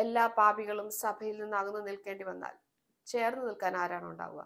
എല്ലാ പാപികളും സഭയിൽ നിന്ന് അകന്നു നിൽക്കേണ്ടി വന്നാൽ ചേർന്ന് നിൽക്കാൻ ആരാണ് ഉണ്ടാവുക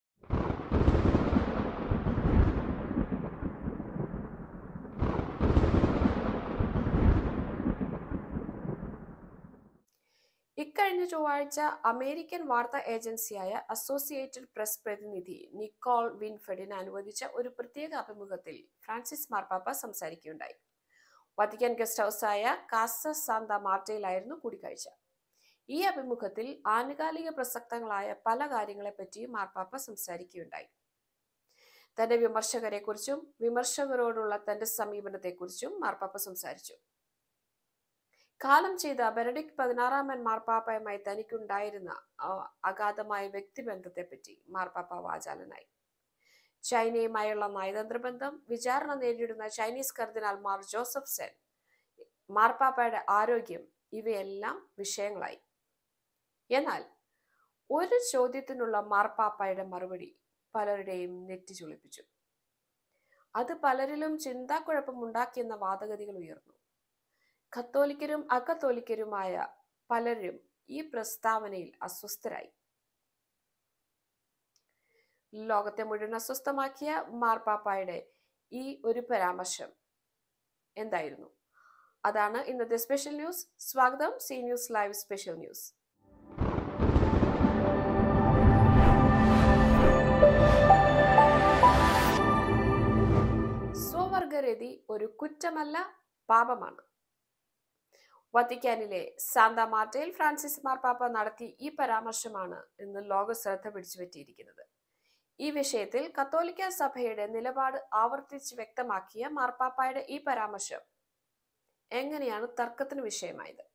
ഇക്കഴിഞ്ഞ ചൊവ്വാഴ്ച അമേരിക്കൻ വാർത്താ ഏജൻസിയായ അസോസിയേറ്റഡ് പ്രസ് പ്രതിനിധി നിക്കോൾ വിൻഫെഡിന് അനുവദിച്ച ഒരു പ്രത്യേക അഭിമുഖത്തിൽ ഫ്രാൻസിസ് മാർപ്പാപ്പ സംസാരിക്കുകയുണ്ടായി വത്തിക്കാൻ ഗസ്റ്റ് ഹൗസായ കാസ സാന്ത മാർട്ടയിലായിരുന്നു കൂടിക്കാഴ്ച ഈ അഭിമുഖത്തിൽ ആനുകാലിക പ്രസക്തങ്ങളായ പല കാര്യങ്ങളെപ്പറ്റിയും മാർപ്പാപ്പ സംസാരിക്കുകയുണ്ടായി തന്റെ വിമർശകരെക്കുറിച്ചും വിമർശകരോടുള്ള തന്റെ സമീപനത്തെക്കുറിച്ചും മാർപ്പാപ്പ സംസാരിച്ചു കാലം ചെയ്ത ബെനഡിക്ട് പതിനാറാമൻ മാർപ്പാപ്പയുമായി തനിക്കുണ്ടായിരുന്ന ആ അഗാധമായ വ്യക്തിബന്ധത്തെപ്പറ്റി മാർപ്പാപ്പ വാചാലനായി ചൈനയുമായുള്ള നയതന്ത്ര ബന്ധം വിചാരണ നേരിടുന്ന Chinese cardinal Mar Joseph Zen മാർപ്പാപ്പയുടെ ആരോഗ്യം ഇവയെല്ലാം വിഷയങ്ങളായി എന്നാൽ ഒരു ചോദ്യത്തിനുള്ള മാർപ്പാപ്പയുടെ മറുപടി പലരുടെയും നെറ്റി ചുളിപ്പിച്ചു അത് പലരിലും ചിന്താക്കുഴപ്പമുണ്ടാക്കിയെന്ന വാദഗതികൾ ഉയർന്നു കത്തോലിക്കരും അക്കത്തോലിക്കരുമായ പലരും ഈ പ്രസ്താവനയിൽ അസ്വസ്ഥരായി ലോകത്തെ മുഴുവൻ അസ്വസ്ഥമാക്കിയ മാർപ്പാപ്പായുടെ ഈ ഒരു പരാമർശം എന്തായിരുന്നു അതാണ് ഇന്നത്തെ സ്പെഷ്യൽ ന്യൂസ് സ്വാഗതം C news live special news സ്വവർഗരതി ഒരു കുറ്റമല്ല പാപമാണ് വത്തിക്കാനിലെ സാന്ത മാർട്ടയിൽ ഫ്രാൻസിസ് മാർപ്പാപ്പ നടത്തിയ ഈ പരാമർശമാണ് ഇന്ന് ലോക ശ്രദ്ധ പിടിച്ചുപറ്റിയിരിക്കുന്നത് ഈ വിഷയത്തിൽ കത്തോലിക്ക സഭയുടെ നിലപാട് ആവർത്തിച്ച് വ്യക്തമാക്കിയ മാർപ്പാപ്പായുടെ ഈ പരാമർശം എങ്ങനെയാണ് തർക്കത്തിന് വിഷയമായത്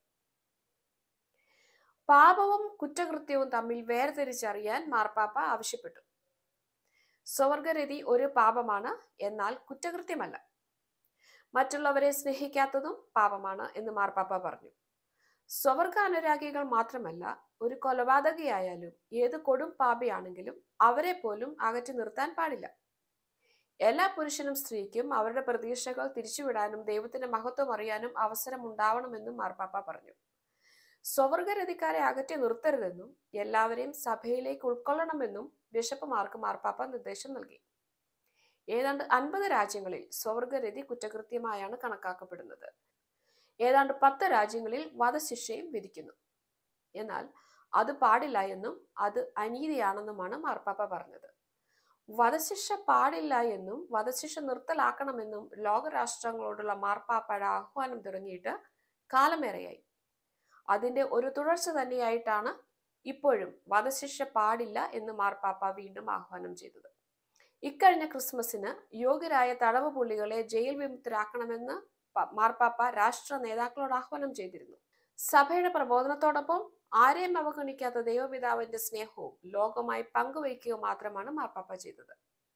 പാപവും കുറ്റകൃത്യവും തമ്മിൽ വേർതിരിച്ചറിയാൻ മാർപ്പാപ്പ ആവശ്യപ്പെട്ടു സ്വവർഗരതി ഒരു പാപമാണ് എന്നാൽ കുറ്റകൃത്യമല്ല മറ്റുള്ളവരെ സ്നേഹിക്കാത്തതും പാപമാണ് എന്ന് മാർപ്പാപ്പ പറഞ്ഞു സ്വവർഗ അനുരാഗികൾ മാത്രമല്ല ഒരു കൊലപാതകയായാലും ഏത് കൊടും പാപിയാണെങ്കിലും അവരെ പോലും അകറ്റി നിർത്താൻ പാടില്ല എല്ലാ പുരുഷനും സ്ത്രീക്കും അവരുടെ പ്രതീക്ഷകൾ തിരിച്ചുവിടാനും ദൈവത്തിന്റെ മഹത്വം അറിയാനും അവസരം ഉണ്ടാവണമെന്നും മാർപ്പാപ്പ പറഞ്ഞു സ്വവർഗരതിക്കാരെ അകറ്റി നിർത്തരുതെന്നും എല്ലാവരെയും സഭയിലേക്ക് ഉൾക്കൊള്ളണമെന്നും ബിഷപ്പുമാർക്ക് മാർപ്പാപ്പ നിർദ്ദേശം നൽകി ഏതാണ്ട് അൻപത് രാജ്യങ്ങളിൽ സ്വവർഗരതി കുറ്റകൃത്യമായാണ് കണക്കാക്കപ്പെടുന്നത് ഏതാണ്ട് പത്ത് രാജ്യങ്ങളിൽ വധശിക്ഷയും വിധിക്കുന്നു എന്നാൽ അത് പാടില്ല എന്നും അത് അനീതിയാണെന്നുമാണ് മാർപ്പാപ്പ പറഞ്ഞത് വധശിക്ഷ പാടില്ല എന്നും വധശിക്ഷ നിർത്തലാക്കണമെന്നും ലോകരാഷ്ട്രങ്ങളോടുള്ള മാർപ്പാപ്പയുടെ ആഹ്വാനം തുടങ്ങിയിട്ട് കാലമേറെയായി അതിന്റെ ഒരു തുടർച്ച തന്നെയായിട്ടാണ് ഇപ്പോഴും വധശിക്ഷ പാടില്ല എന്ന് മാർപ്പാപ്പ വീണ്ടും ആഹ്വാനം ചെയ്തത് ഇക്കഴിഞ്ഞ ക്രിസ്മസിന് യോഗ്യരായ തടവ് പുള്ളികളെ ജയിൽ വിമുക്തരാക്കണമെന്ന് മാർപ്പാപ്പ രാഷ്ട്ര നേതാക്കളോട് ആഹ്വാനം ചെയ്തിരുന്നു സഭയുടെ പ്രബോധനത്തോടൊപ്പം ആരെയും അവഗണിക്കാത്ത ദൈവപിതാവിന്റെ സ്നേഹവും ലോകമായി പങ്കുവയ്ക്കുക മാത്രമാണ് മാർപ്പാപ്പ ചെയ്തത്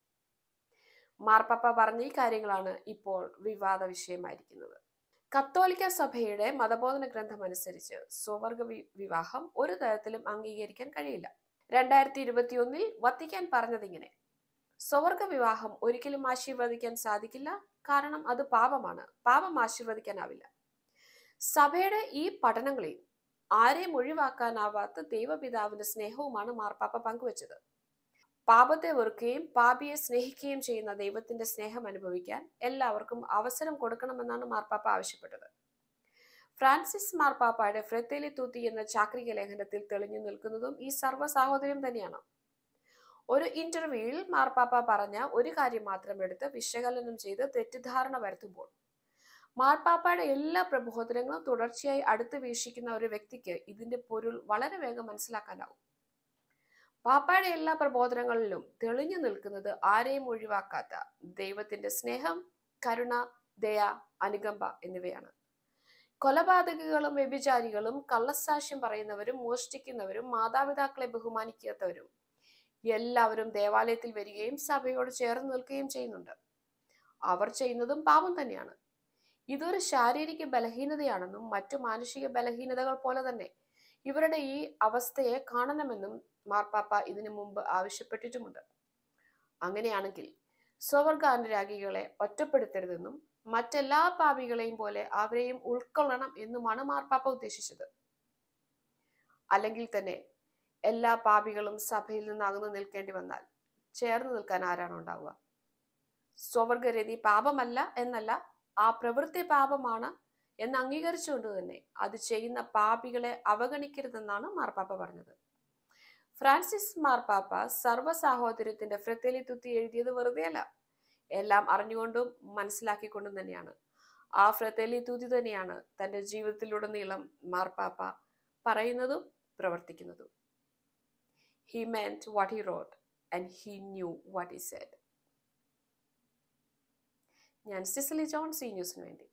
മാർപ്പാപ്പ പറഞ്ഞ ഈ കാര്യങ്ങളാണ് ഇപ്പോൾ വിവാദ വിഷയമായിരിക്കുന്നത് കത്തോലിക്ക സഭയുടെ മതബോധന ഗ്രന്ഥം അനുസരിച്ച് സ്വവർഗ വിവാഹം ഒരു തരത്തിലും അംഗീകരിക്കാൻ കഴിയില്ല രണ്ടായിരത്തി ഇരുപത്തിയൊന്നിൽ വത്തിക്കാൻ പറഞ്ഞതിങ്ങനെ സ്വവർഗ വിവാഹം ഒരിക്കലും ആശീർവദിക്കാൻ സാധിക്കില്ല കാരണം അത് പാപമാണ് പാപം ആശീർവദിക്കാനാവില്ല സഭയുടെ ഈ പഠനങ്ങളിൽ ആരെയും ഒഴിവാക്കാനാവാത്ത ദൈവപിതാവിന്റെ സ്നേഹവുമാണ് മാർപ്പാപ്പ പങ്കുവച്ചത് പാപത്തെ വെറുക്കുകയും പാപിയെ സ്നേഹിക്കുകയും ചെയ്യുന്ന ദൈവത്തിന്റെ സ്നേഹം അനുഭവിക്കാൻ എല്ലാവർക്കും അവസരം കൊടുക്കണമെന്നാണ് മാർപ്പാപ്പ ആവശ്യപ്പെട്ടത് ഫ്രാൻസിസ് മാർപ്പാപ്പയുടെ ഫ്രെത്തേലി തൂത്തി എന്ന ചാക്രിക ലേഖനത്തിൽ തെളിഞ്ഞു നിൽക്കുന്നതും ഈ സർവ്വ സാഹോദര്യം തന്നെയാണ് ഒരു ഇന്റർവ്യൂവിൽ മാർപ്പാപ്പ പറഞ്ഞ ഒരു കാര്യം മാത്രം എടുത്ത് വിശകലനം ചെയ്ത് തെറ്റിദ്ധാരണ വരുത്തുമ്പോൾ മാർപ്പാപ്പയുടെ എല്ലാ പ്രബോധനങ്ങളും തുടർച്ചയായി അടുത്ത് വീക്ഷിക്കുന്ന ഒരു വ്യക്തിക്ക് ഇതിന്റെ പൊരുൾ വളരെ വേഗം മനസ്സിലാക്കാനാവും പാപ്പയുടെ എല്ലാ പ്രബോധനങ്ങളിലും തെളിഞ്ഞു നിൽക്കുന്നത് ആരെയും ഒഴിവാക്കാത്ത ദൈവത്തിന്റെ സ്നേഹം കരുണ ദയ അനുകമ്പ എന്നിവയാണ് കൊലപാതകികളും വ്യഭിചാരികളും കള്ളസാക്ഷ്യം പറയുന്നവരും മോഷ്ടിക്കുന്നവരും മാതാപിതാക്കളെ ബഹുമാനിക്കാത്തവരും എല്ലാവരും ദേവാലയത്തിൽ വരികയും സഭയോട് ചേർന്ന് നിൽക്കുകയും ചെയ്യുന്നുണ്ട് അവർ ചെയ്യുന്നതും പാപം തന്നെയാണ് ഇതൊരു ശാരീരിക ബലഹീനതയാണെന്നും മറ്റു മാനുഷിക ബലഹീനതകൾ പോലെ തന്നെ ഇവരുടെ ഈ അവസ്ഥയെ കാണണമെന്നും മാർപ്പാപ്പ ഇതിനു മുമ്പ് ആവശ്യപ്പെട്ടിട്ടുമുണ്ട് അങ്ങനെയാണെങ്കിൽ സ്വവർഗ അനുരാഗികളെ ഒറ്റപ്പെടുത്തരുതെന്നും മറ്റെല്ലാ പാപികളെയും പോലെ അവരെയും ഉൾക്കൊള്ളണം എന്നുമാണ് മാർപ്പാപ്പ ഉദ്ദേശിച്ചത് അല്ലെങ്കിൽ തന്നെ എല്ലാ പാപികളും സഭയിൽ നിന്ന് അകന്നു നിൽക്കേണ്ടി വന്നാൽ ചേർന്ന് നിൽക്കാൻ ആരാണ് ഉണ്ടാവുക സ്വവർഗരതി പാപമല്ല എന്നല്ല ആ പ്രവൃത്തി പാപമാണ് എന്ന് അംഗീകരിച്ചുകൊണ്ട് തന്നെ അത് ചെയ്യുന്ന പാപികളെ അവഗണിക്കരുതെന്നാണ് മാർപ്പാപ്പ പറഞ്ഞത് ഫ്രാൻസിസ് മാർപ്പാപ്പ സർവ്വ സാഹോദര്യത്തിന്റെ ഫ്രത്തേലി തുത്തി എഴുതിയത് വെറുതെയല്ല എല്ലാം അറിഞ്ഞുകൊണ്ടും മനസ്സിലാക്കിക്കൊണ്ടും തന്നെയാണ് ആ ഫ്രത്തേലി തുതി തന്നെയാണ് തന്റെ ജീവിതത്തിലുടനീളം മാർപ്പാപ്പ പറയുന്നതും പ്രവർത്തിക്കുന്നതും he meant what he wrote and he knew what he said ഞാൻ സിസലി ജോൺ സി ന്യൂസിന് വേണ്ടി